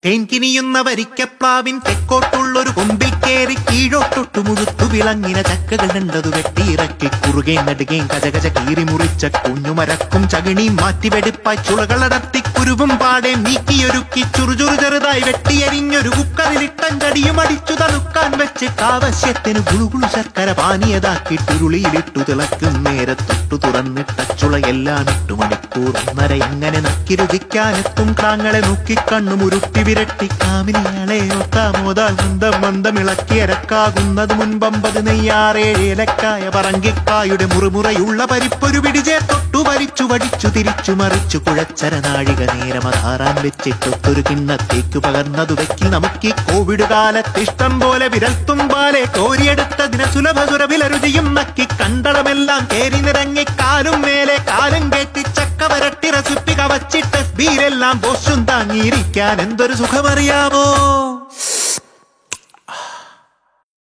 തേൻകിനിയുന്ന വരിക്കപ്ലാവിൻ തെക്കോട്ടുള്ളൊരു കൊമ്പിൽ കേറി കീഴോട്ടൊട്ടു മുഴുത്തു വിളങ്ങിന ചക്കകൾ കണ്ടതു വെട്ടിയിറക്കി കുറുകെ നടുകേം കജകജ കീറി മുറിച്ച കുഞ്ഞുമരക്കും ചകിണിയും മാറ്റി വെടിപ്പായി ചുളകളടത്തി കുരുവും പാടെ നീക്കിയൊരുക്കി ചുറുചുറു ചെറുതായി വെട്ടിയരിഞ്ഞൊരു കുക്കറിലിട്ടൻ ചടിയും അടിച്ചു തണുക്കാൻ വെച്ച് കാവശ്യത്തിന് ഗുളുകുളു ശർക്കര പാനീയതാക്കി തുരുളിയിലിട്ടു തിളക്കും നേരെ തൊട്ടു തുറന്നിട്ട ചുളയെല്ലാം ഇട്ടു മണിക്കൂർ ഒന്നര എങ്ങനെ നക്കി രുചിക്കാനെത്തും ക്രാങ്ങളെ നോക്കി കണ്ണു മുരുട്ടി വിരട്ടി കാമിനിയാളെ ഒത്താമോതാൽ മന്ദം മന്ദം ഇളക്കി അരക്കാകുന്നത് മുൻപമ്പത് നെയ്യാറേഴ് ഏലക്കായ പറങ്കിക്കായുടെ മുറുമുറയുള്ള പരിപ്പൊരു പിടിചേ തൊട്ടു വരിച്ചു വടിച്ചു തിരിച്ചു മറിച്ചു കുഴച്ചര നാഴിക നേരം അധാറാൻ വെച്ചിട്ടൊത്തൊരു കിണ്ണത്തേക്കു പകർന്നതു വെക്കി നമുക്ക് ഈ കോവിഡ് കാലത്ത് ഇഷ്ടം പോലെ വിരൽത്തുമ്പാലെ കോരിയെടുത്തതിന് സുലഭ സുരഭിലരുചിയും നക്കി കണ്ടളമെല്ലാം കേറി നിറങ്ങി കാലും മേലെ കാലും കെട്ടി ചക്ക വരട്ടി റെസിപ്പി കവച്ചിട്ട് ബീരെല്ലാം ബോസും താങ്ങിയിരിക്കാൻ എന്തൊരു സുഖമറിയാമോ